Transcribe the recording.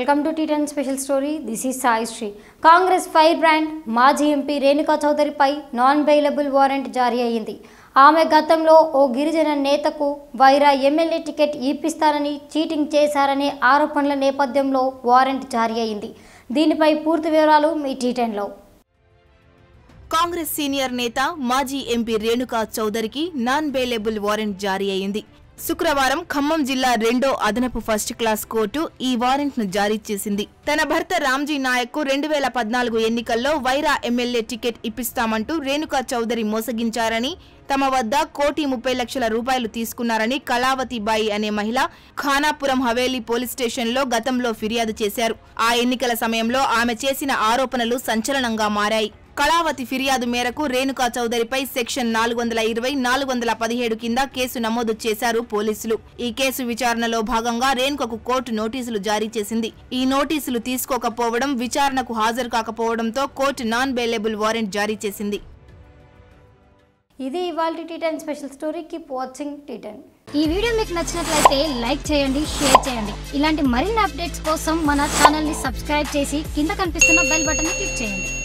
welcome to T ten special story this is Sai Sri Congress fire brand మాజీ MP Renuka చౌదరిపై non bailable warrant జారీ అయ్యింది ఆమె గతంలో ఓ గిరిజన నేతకు వైరా ఎమ్మెల్యే టికెట్ ఇప్పిస్తానని చీటింగ్ చేశారనే ఆరోపణల నేపథ్యంలో వారెంట్ జారీ అయింది దీనిపై పూర్తి వివరాలు మీ టీ టెన్లో కాంగ్రెస్ సీనియర్ నేత మాజీ ఎంపీ రేణుకా చౌదరికి నాన్ బెయిలబుల్ వారెంట్ జారీ అయింది శుక్రవారం ఖమ్మం జిల్లా రెండో అదనపు ఫస్ట్ క్లాస్ కోర్టు ఈ వారెంట్ ను జారీ చేసింది తన భర్త రామ్జీ నాయక్ కు రెండు వేల పద్నాలుగు ఎన్నికల్లో వైరా ఎమ్మెల్యే టికెట్ ఇప్పిస్తామంటూ రేణుకా చౌదరి మోసగించారని తమ వద్ద కోటి ముప్పై లక్షల రూపాయలు తీసుకున్నారని కళావతి బాయి అనే మహిళ ఖానాపురం హవేలీ పోలీస్ స్టేషన్లో గతంలో ఫిర్యాదు చేశారు ఆ ఎన్నికల సమయంలో ఆమె చేసిన ఆరోపణలు సంచలనంగా మారాయి కళావతి ఫిర్యాదు మేరకు రేణుకా చౌదరిపై సెక్షన్ నాలుగు వందల ఇరవై నాలుగు వందల పదిహేడు కింద కేసు నమోదు చేశారు పోలీసులు ఈ కేసు విచారణలో భాగంగా రేణుకకు కోర్టు నోటీసులు జారీ చేసింది ఈ నోటీసులు తీసుకోకపోవడం విచారణకు హాజరు కాకపోవడంతో కోర్టు నాన్ బెయిలబుల్ వారెంట్ జారీ చేసింది ఇది ఇవాళ T ten special story keep watching T ten ఈ వీడియో మీకు నచ్చినట్లయితే లైక్ చేయండి షేర్ చేయండి ఇలాంటి మరిన్ని అప్డేట్స్ కోసం మన ఛానల్ని సబ్స్క్రైబ్ చేసి కింద కనిపిస్తున్న బెల్ బటన్ని క్లిక్ చేయండి